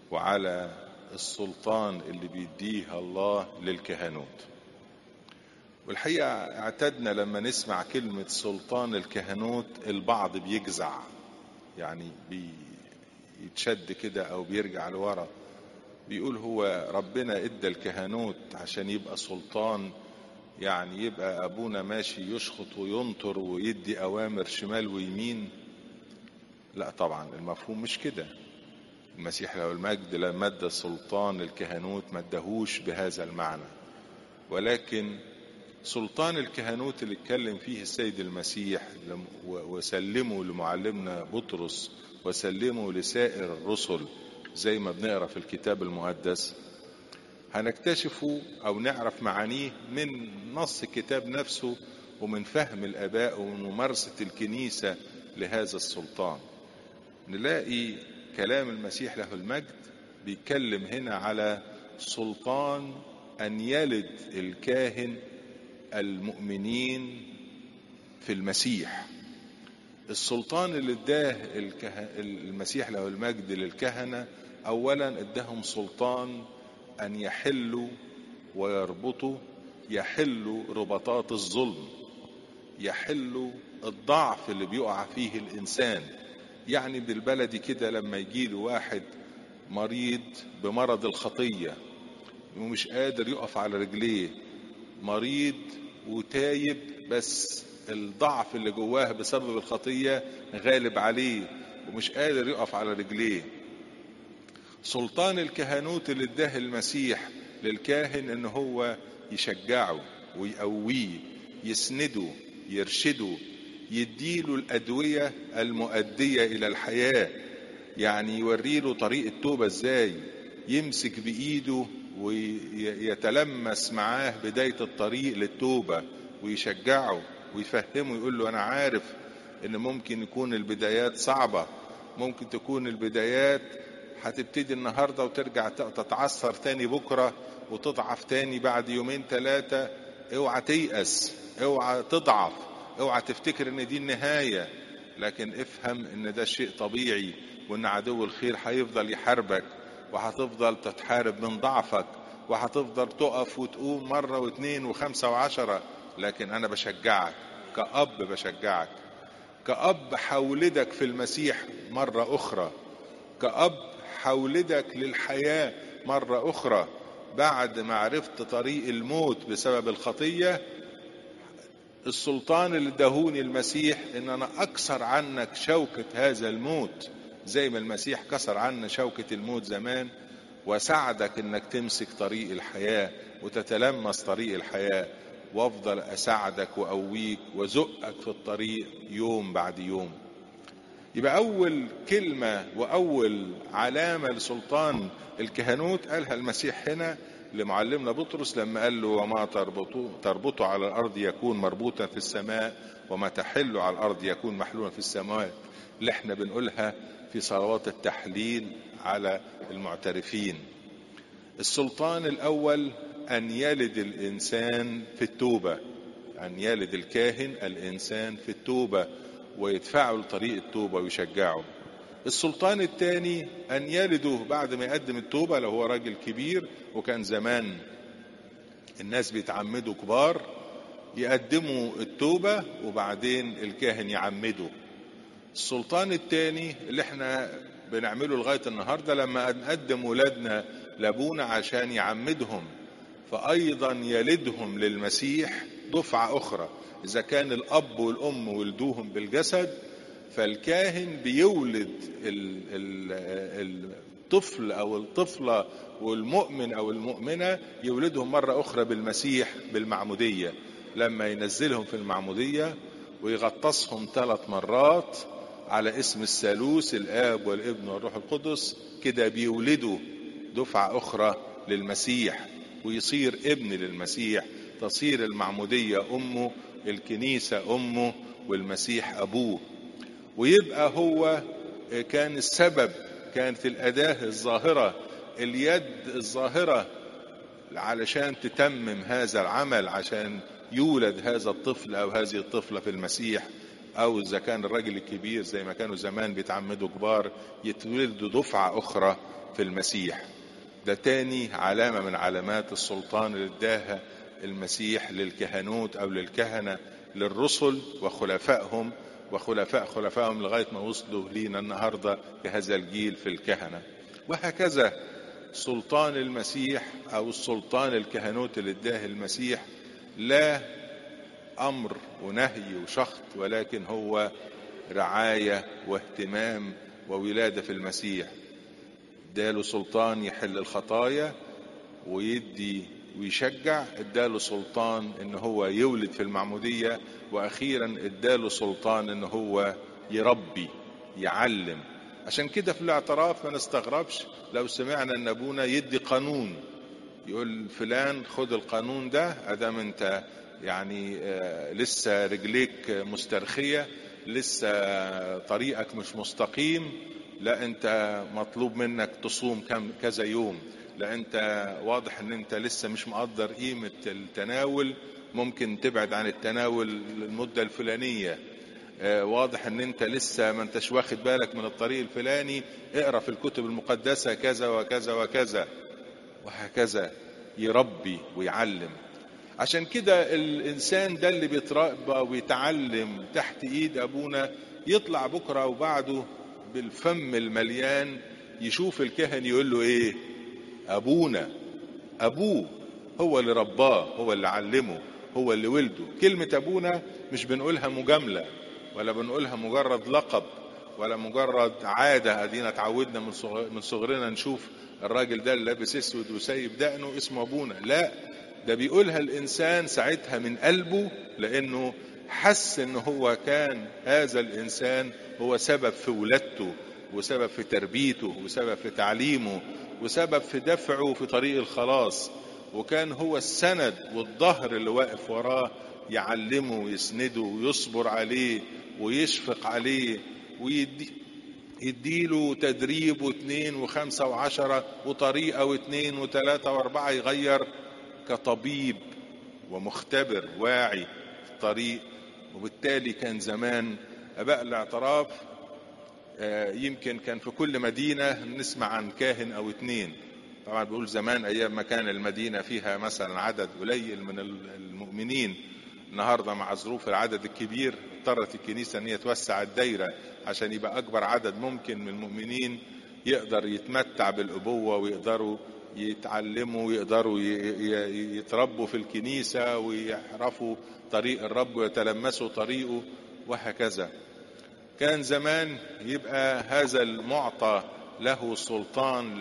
وعلى السلطان اللي بيديه الله للكهنوت والحقيقة اعتدنا لما نسمع كلمة سلطان الكهنوت البعض بيجزع يعني بيتشد كده أو بيرجع لورا بيقول هو ربنا ادى الكهنوت عشان يبقى سلطان يعني يبقى ابونا ماشي يشخط وينطر ويدي اوامر شمال ويمين لا طبعا المفهوم مش كده المسيح له المجد لما ادى سلطان الكهنوت ما ادهوش بهذا المعنى ولكن سلطان الكهنوت اللي اتكلم فيه السيد المسيح وسلمه لمعلمنا بطرس وسلمه لسائر الرسل زي ما بنقرا في الكتاب المقدس هنكتشفه او نعرف معانيه من نص الكتاب نفسه ومن فهم الاباء ومن ممارسه الكنيسه لهذا السلطان نلاقي كلام المسيح له المجد بيتكلم هنا على سلطان ان يلد الكاهن المؤمنين في المسيح السلطان اللي اداه المسيح له المجد للكهنه اولا اداهم سلطان ان يحلوا ويربطوا يحلوا ربطات الظلم يحلوا الضعف اللي بيقع فيه الانسان يعني بالبلدي كده لما يجيله واحد مريض بمرض الخطيه ومش قادر يقف على رجليه مريض وتايب بس الضعف اللي جواه بسبب الخطيه غالب عليه ومش قادر يقف على رجليه سلطان الكهنوت اللي اداه المسيح للكاهن ان هو يشجعه ويقويه يسنده يرشده يديله الادويه المؤديه الى الحياه يعني يوريله طريق التوبه ازاي يمسك بايده ويتلمس معاه بدايه الطريق للتوبه ويشجعه ويفهمه يقول له انا عارف ان ممكن يكون البدايات صعبه ممكن تكون البدايات هتبتدي النهارده وترجع تتعثر تاني بكره وتضعف تاني بعد يومين ثلاثه اوعى تيأس اوعى تضعف اوعى تفتكر ان دي النهايه لكن افهم ان ده شيء طبيعي وان عدو الخير هيفضل يحاربك وهتفضل تتحارب من ضعفك وهتفضل تقف وتقوم مرة واثنين وخمسة وعشرة لكن أنا بشجعك كأب بشجعك كأب حولدك في المسيح مرة أخرى كأب حولدك للحياة مرة أخرى بعد ما عرفت طريق الموت بسبب الخطية السلطان اللي ادهوني المسيح ان انا اكسر عنك شوكة هذا الموت زي ما المسيح كسر عنا شوكة الموت زمان وساعدك انك تمسك طريق الحياة وتتلمس طريق الحياة وافضل اساعدك واقويك وزقك في الطريق يوم بعد يوم يبقى اول كلمة واول علامة لسلطان الكهنوت قالها المسيح هنا لمعلمنا بطرس لما قال له وما تربطوا تربطوا على الارض يكون مربوطا في السماء وما تحل على الارض يكون محلولا في السماوات اللي احنا بنقولها في صلوات التحليل على المعترفين السلطان الاول ان يلد الانسان في التوبه ان يلد الكاهن الانسان في التوبه ويدفعه لطريق التوبه ويشجعه السلطان الثاني ان يلده بعد ما يقدم التوبه لو هو راجل كبير وكان زمان الناس بيتعمدوا كبار يقدموا التوبه وبعدين الكاهن يعمده السلطان الثاني اللي احنا بنعمله لغايه النهارده لما نقدم ولادنا لابونا عشان يعمدهم فايضا يلدهم للمسيح دفعه اخرى اذا كان الاب والام ولدوهم بالجسد فالكاهن بيولد الطفل او الطفله والمؤمن او المؤمنه يولدهم مره اخرى بالمسيح بالمعموديه لما ينزلهم في المعموديه ويغطسهم ثلاث مرات على اسم الثالوث الاب والابن والروح القدس كده بيولدوا دفعه اخرى للمسيح ويصير ابن للمسيح تصير المعموديه امه الكنيسه امه والمسيح ابوه ويبقى هو كان السبب كانت الاداه الظاهره اليد الظاهره علشان تتمم هذا العمل عشان يولد هذا الطفل او هذه الطفله في المسيح او اذا كان الراجل الكبير زي ما كانوا زمان بيتعمدوا كبار يتولدوا دفعة اخرى في المسيح ده تاني علامة من علامات السلطان اللي اداها المسيح للكهنوت او للكهنة للرسل وخلفائهم وخلفاء خلفائهم لغاية ما وصلوا لينا النهاردة كهذا الجيل في الكهنة وهكذا سلطان المسيح او السلطان الكهنوت اللي اداه المسيح لا امر ونهي وشخط ولكن هو رعايه واهتمام وولاده في المسيح اداله سلطان يحل الخطايا ويدي ويشجع اداله سلطان ان هو يولد في المعموديه واخيرا اداله سلطان ان هو يربي يعلم عشان كده في الاعتراف ما نستغربش لو سمعنا ان ابونا يدي قانون يقول فلان خد القانون ده ادام انت يعني آه لسه رجليك مسترخية لسه طريقك مش مستقيم لا انت مطلوب منك تصوم كم كذا يوم لا انت واضح ان انت لسه مش مقدر قيمة التناول ممكن تبعد عن التناول المدة الفلانية واضح ان انت لسه ما انتش واخد بالك من الطريق الفلاني اقرا في الكتب المقدسة كذا وكذا وكذا وهكذا يربي ويعلم عشان كده الانسان ده اللي بيتربى ويتعلم تحت ايد ابونا يطلع بكره وبعده بالفم المليان يشوف الكاهن يقول له ايه ابونا ابوه هو اللي رباه هو اللي علمه هو اللي ولده كلمة ابونا مش بنقولها مجاملة ولا بنقولها مجرد لقب ولا مجرد عادة ادينا اتعودنا من صغر من صغرنا نشوف الراجل ده اللي لابس اسود وسايب دقنه اسمه ابونا لا ده بيقولها الانسان ساعتها من قلبه لانه حس ان هو كان هذا الانسان هو سبب في ولادته وسبب في تربيته وسبب في تعليمه وسبب في دفعه في طريق الخلاص وكان هو السند والظهر اللي واقف وراه يعلمه ويسنده ويصبر عليه ويشفق عليه ويدي يديله تدريب واثنين وخمسة وعشرة وطريقة واثنين وثلاثة واربعة يغير كطبيب ومختبر واعي في الطريق وبالتالي كان زمان اباء الاعتراف يمكن كان في كل مدينة نسمع عن كاهن او اتنين طبعا بقول زمان ايام ما كان المدينة فيها مثلا عدد قليل من المؤمنين النهاردة مع ظروف العدد الكبير اضطرت الكنيسة ان هي توسع الدايرة عشان يبقى اكبر عدد ممكن من المؤمنين يقدر يتمتع بالابوة ويقدروا يتعلموا ويقدروا يتربوا في الكنيسة ويعرفوا طريق الرب ويتلمسوا طريقه وهكذا كان زمان يبقى هذا المعطى له سلطان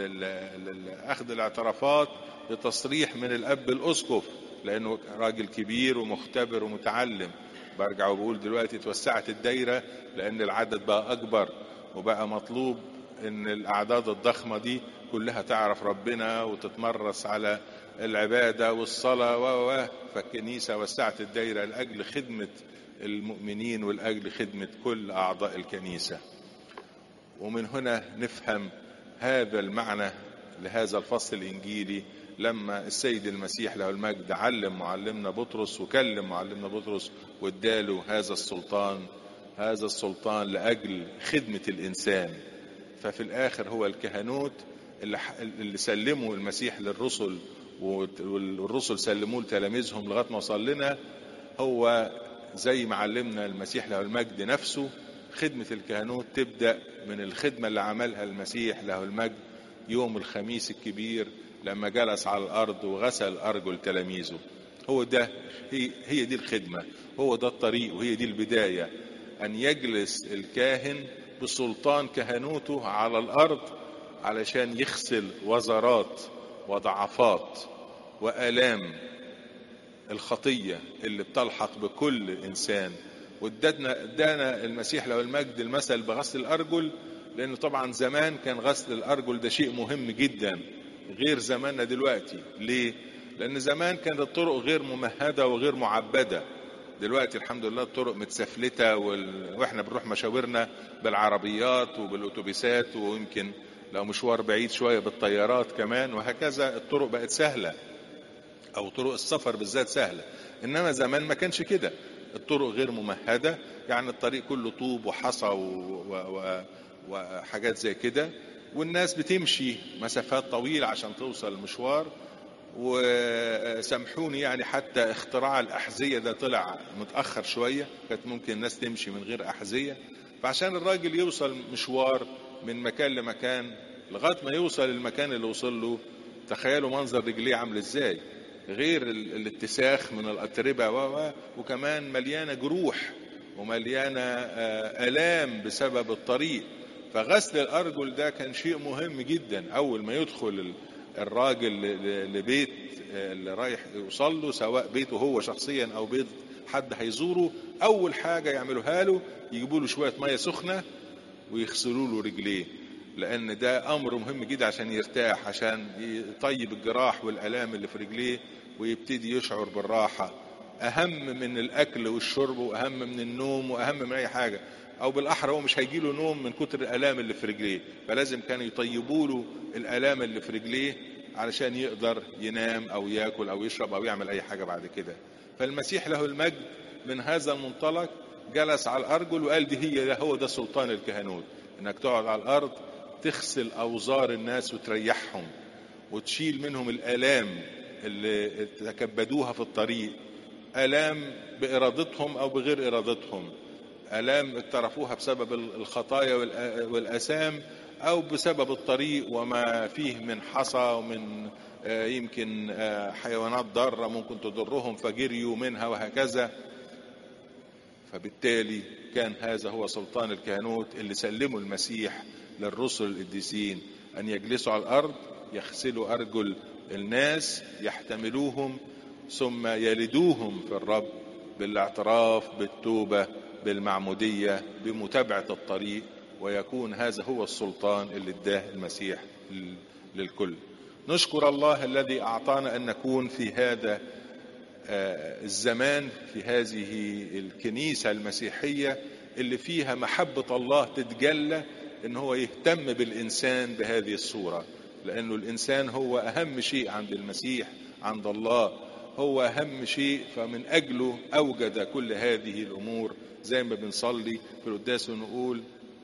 لأخذ الاعترافات بتصريح من الأب الأسقف لأنه راجل كبير ومختبر ومتعلم برجع وبقول دلوقتي توسعت الدايرة لأن العدد بقى أكبر وبقى مطلوب ان الاعداد الضخمه دي كلها تعرف ربنا وتتمرس على العباده والصلاه و فالكنيسه وسعت الدايره لاجل خدمه المؤمنين ولاجل خدمه كل اعضاء الكنيسه ومن هنا نفهم هذا المعنى لهذا الفصل الانجيلي لما السيد المسيح له المجد علم معلمنا بطرس وكلم معلمنا بطرس واداله هذا السلطان هذا السلطان لاجل خدمه الانسان ففي الاخر هو الكهنوت اللي, اللي سلموا المسيح للرسل والرسل سلموه لتلاميذهم لغايه ما وصل لنا هو زي ما علمنا المسيح له المجد نفسه خدمة الكهنوت تبدأ من الخدمة اللي عملها المسيح له المجد يوم الخميس الكبير لما جلس على الأرض وغسل أرجل تلاميذه هو ده هي, هي دي الخدمة هو ده الطريق وهي دي البداية أن يجلس الكاهن بسلطان كهنوته على الأرض علشان يغسل وزرات وضعفات وآلام الخطية اللي بتلحق بكل إنسان وادانا ادانا المسيح له المجد المثل بغسل الأرجل لأنه طبعا زمان كان غسل الأرجل ده شيء مهم جدا غير زماننا دلوقتي ليه؟ لأن زمان كانت الطرق غير ممهدة وغير معبدة دلوقتي الحمد لله الطرق متسفلتة وال... واحنا بنروح مشاورنا بالعربيات وبالأتوبيسات ويمكن لو مشوار بعيد شوية بالطيارات كمان وهكذا الطرق بقت سهلة أو طرق السفر بالذات سهلة إنما زمان ما كانش كده الطرق غير ممهدة يعني الطريق كله طوب وحصى و... و... و... وحاجات زي كده والناس بتمشي مسافات طويلة عشان توصل المشوار وسامحوني يعني حتى اختراع الأحذية ده طلع متأخر شوية كانت ممكن الناس تمشي من غير أحذية فعشان الراجل يوصل مشوار من مكان لمكان لغاية ما يوصل المكان اللي وصل له تخيلوا منظر رجليه عامل ازاي غير الاتساخ من الأتربة و وكمان مليانة جروح ومليانة آلام بسبب الطريق فغسل الأرجل ده كان شيء مهم جدا أول ما يدخل الراجل لبيت اللي رايح يوصل له سواء بيته هو شخصيا أو بيت حد هيزوره أول حاجة يعملوها له يجيبوا له شوية مية سخنة ويغسلوا له رجليه لأن ده أمر مهم جدا عشان يرتاح عشان يطيب الجراح والآلام اللي في رجليه ويبتدي يشعر بالراحة أهم من الأكل والشرب وأهم من النوم وأهم من أي حاجة أو بالأحرى هو مش هيجيله نوم من كتر الآلام اللي في رجليه فلازم كانوا يطيبوا له الآلام اللي في رجليه علشان يقدر ينام أو ياكل أو يشرب أو يعمل أي حاجة بعد كده فالمسيح له المجد من هذا المنطلق جلس على الأرجل وقال دي هي ده هو ده سلطان الكهنوت إنك تقعد على الأرض تغسل أوزار الناس وتريحهم وتشيل منهم الآلام اللي تكبدوها في الطريق آلام بإرادتهم أو بغير إرادتهم آلام اقترفوها بسبب الخطايا والآثام أو بسبب الطريق وما فيه من حصى ومن يمكن حيوانات ضارة ممكن تضرهم فجريوا منها وهكذا فبالتالي كان هذا هو سلطان الكهنوت اللي سلمه المسيح للرسل القديسين أن يجلسوا على الأرض يغسلوا أرجل الناس يحتملوهم ثم يلدوهم في الرب بالاعتراف بالتوبة بالمعمودية بمتابعة الطريق ويكون هذا هو السلطان اللي اداه المسيح للكل نشكر الله الذي أعطانا أن نكون في هذا الزمان في هذه الكنيسة المسيحية اللي فيها محبة الله تتجلى ان هو يهتم بالإنسان بهذه الصورة لأنه الإنسان هو أهم شيء عند المسيح عند الله هو أهم شيء فمن أجله أوجد كل هذه الأمور زي ما بنصلي في القداس ونقول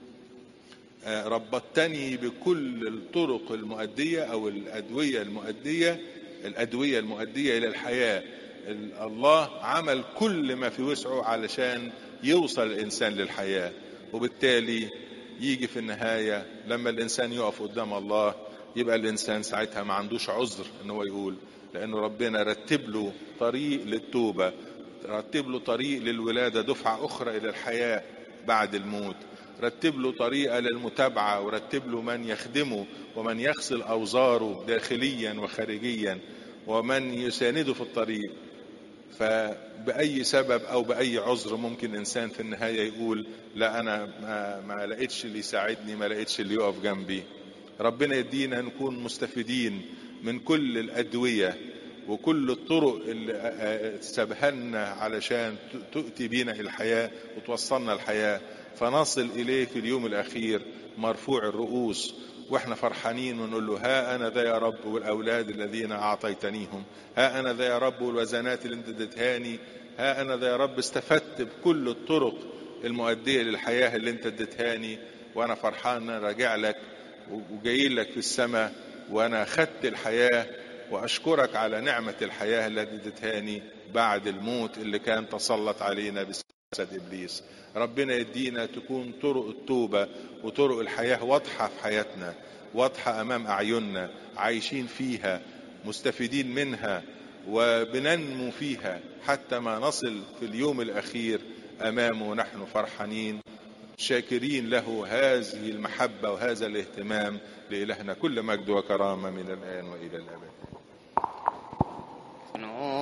ربطتني بكل الطرق المؤدية أو الأدوية المؤدية الأدوية المؤدية إلى الحياة الله عمل كل ما في وسعه علشان يوصل الإنسان للحياة وبالتالي يجي في النهاية لما الإنسان يقف قدام الله يبقى الإنسان ساعتها ما عندوش عذر إن هو يقول لأنه ربنا رتب له طريق للتوبة رتب له طريق للولادة دفعة أخرى إلى الحياة بعد الموت رتب له طريقة للمتابعة ورتب له من يخدمه ومن يغسل أوزاره داخليا وخارجيا ومن يسانده في الطريق فبأي سبب أو بأي عذر ممكن إنسان في النهاية يقول لا أنا ما, ما لقيتش اللي يساعدني ما لقيتش اللي يقف جنبي ربنا يدينا نكون مستفيدين من كل الأدوية وكل الطرق اللي سبهلنا علشان تؤتي بينا الحياة وتوصلنا الحياة فنصل إليه في اليوم الأخير مرفوع الرؤوس واحنا فرحانين ونقول له ها انا ذا يا رب والاولاد الذين اعطيتنيهم ها انا ذا يا رب والوزنات اللي انت اديتهاني ها انا ذا يا رب استفدت بكل الطرق المؤديه للحياه اللي انت اديتهاني وانا فرحان انا راجع لك وجاي لك في السماء وانا خدت الحياه واشكرك على نعمه الحياه التي اديتهاني بعد الموت اللي كان تسلط علينا بسبب ابليس ربنا يدينا تكون طرق التوبه وطرق الحياه واضحه في حياتنا واضحه امام اعيننا عايشين فيها مستفيدين منها وبننمو فيها حتى ما نصل في اليوم الاخير امامه نحن فرحانين شاكرين له هذه المحبه وهذا الاهتمام لالهنا كل مجد وكرامه من الان والى الابد